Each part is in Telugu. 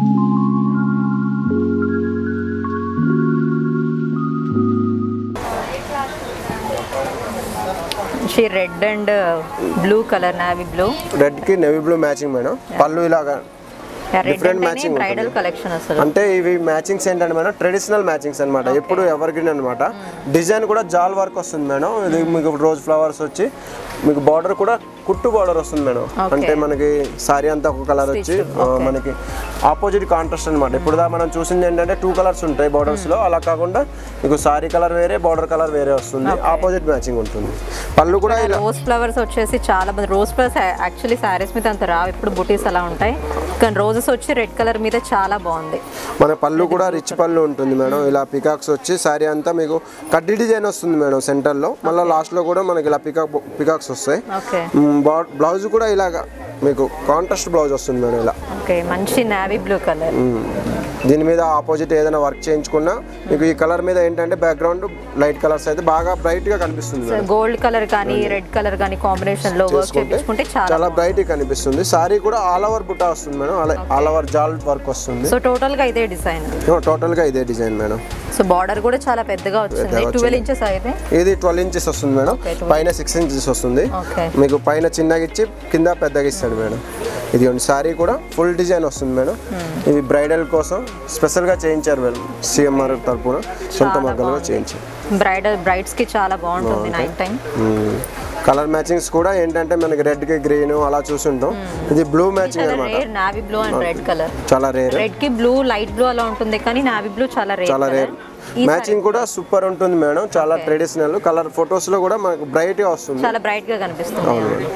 She red and blue colour navy blue red కి నెవీ బ్లూ మ్యాచింగ్ మేడం పళ్ళు ఇలాగా రెడ్ Different అంటేనే matching బ్రైడల్ ఉంటుంది. కలెక్షన్ అసలు అంటే ఇవి మ్యాచింగ్స్ ఏంటంటే మేడం ట్రెడిషనల్ మ్యాచింగ్స్ అనమాట ఎప్పుడు ఎవర్ గ్రీన్ అనమాట డిజైన్ కూడా జాల్ వర్క్ వస్తుంది మేడం ఇది మీకు రోజ్ ఫ్లవర్స్ వచ్చి మీకు బార్డర్ కూడా కుట్టు బార్డర్ వస్తుంది మేడం Okay. అంటే మనకి సారీ అంతా ఒక కలర్ వచ్చి ఆ, మనకి ఆపోజిట్ కాంట్రాస్ట్ అనమాట ఇప్పుడు దా మనం చూసింది ఏంటంటే టూ కలర్స్ ఉంటాయి బార్డర్స్ లో అలా కాకుండా మీకు సారీ కలర్ వేరే బార్డర్ కలర్ వేరే వస్తుంది ఆపోజిట్ మ్యాచింగ్ ఉంటుంది పళ్ళు కూడా ఇలా రోజ్ ఫ్లవర్స్ వచ్చేసి చాలా మంది రోజ్ ఫ్లవర్స్ యాక్చువల్లీ శారీస్ మీద అంత రావు ఇప్పుడు బుటీస్ అలా ఉంటాయి కానీ రోజెస్ వచ్చి రెడ్ కలర్ మీద చాలా బాగుంది మన పళ్ళు కూడా రిచ్ పళ్ళు ఉంటుంది మేడం ఇలా పికాక్స్ వచ్చి సారీ అంతా మీకు కడ్డీ డిజైన్ వస్తుంది మేడం సెంటర్లో మళ్ళీ లాస్ట్లో కూడా మనకి ఇలా పికాక్ పికాక్స్ వస్తాయి ఓకే బ్లౌజ్ కూడా ఇలాగా మీకు కాంట్రాస్ట్ బ్లౌజ్ వస్తుంది మేడం ఇలా ఓకే మంచి నావీ బ్లూ కలర్ మ్మ్. దీని మీద ఆపోజిట్ ఏదైనా వర్క్ చేయించుకున్నా మీకు ఈ కలర్ మీద ఏంటంటే బ్యాక్గ్రౌండ్ లైట్ కలర్స్ అయితే బాగా బ్రైట్ గా కనిపిస్తుంది మేడం గోల్డ్ కలర్ కానీ రెడ్ కలర్ కానీ కాంబినేషన్ లో వర్క్ చేసుకుంటే చేయించుకుంటే చాలా చాలా బ్రైట్ కనిపిస్తుంది సారీ కూడా ఆల్ ఓవర్ బుట్టా వస్తుంది మేడం ఆల్ ఓవర్ జాల్ వర్క్ వస్తుంది సో టోటల్ గా ఇదే డిజైన్ టోటల్ గా ఇదే డిజైన్ మేడం సో బార్డర్ కూడా చాలా పెద్దగా వచ్చింది పెద్దగా ట్వెల్వ్ ఇంచెస్ అయితే ఇది ట్వెల్వ్ ఇంచెస్ వస్తుంది మేడం Okay, 12. పైన సిక్స్ ఇంచెస్ వస్తుంది ఓకే మీకు పైన చిన్నగా ఇచ్చి కింద పెద్దగా ఇస్తాడు మేడం ఇది సారీ కూడా ఫుల్ డిజైన్ వస్తుంది మేడం ఇది బ్రైడల్ కోసం స్పెషల్గా చేయించారు మేడం సిఎంఆర్ తరపున సొంత మగ్గలుగా చేయించారు బ్రైడల్ బ్రైడ్స్ కి చాలా బాగుంటుంది నైట్ టైం కలర్ మ్యాచింగ్స్ కూడా ఏంటంటే మనకి రెడ్ కి గ్రీన్ అలా చూసుంటాం ఇది బ్లూ మ్యాచింగ్ కలర్ అనమాట rare navy blue and red colour చాలా రేర్ రెడ్ కి బ్లూ లైట్ బ్లూ అలా ఉంటుంది కానీ నావీ బ్లూ చాలా రేర్ చాలా రేర్ మ్యాచింగ్ కూడా సూపర్ ఉంటుంది మేడం చాలా ట్రెడిషనల్ కలర్ ఫొటోస్ లో కూడా మనకు బ్రైట్ గా వస్తుంది చాలా బ్రైట్ గా కనిపిస్తుంది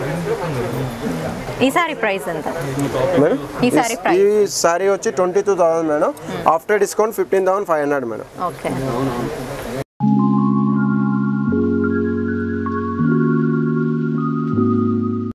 ఈ సారీ ప్రైస్ ఎంత మేడం ఈ సారీ ఈ ప్రైస్ సారీ వచ్చి twenty two thousand madam after discount fifteen thousand five hundred madam okay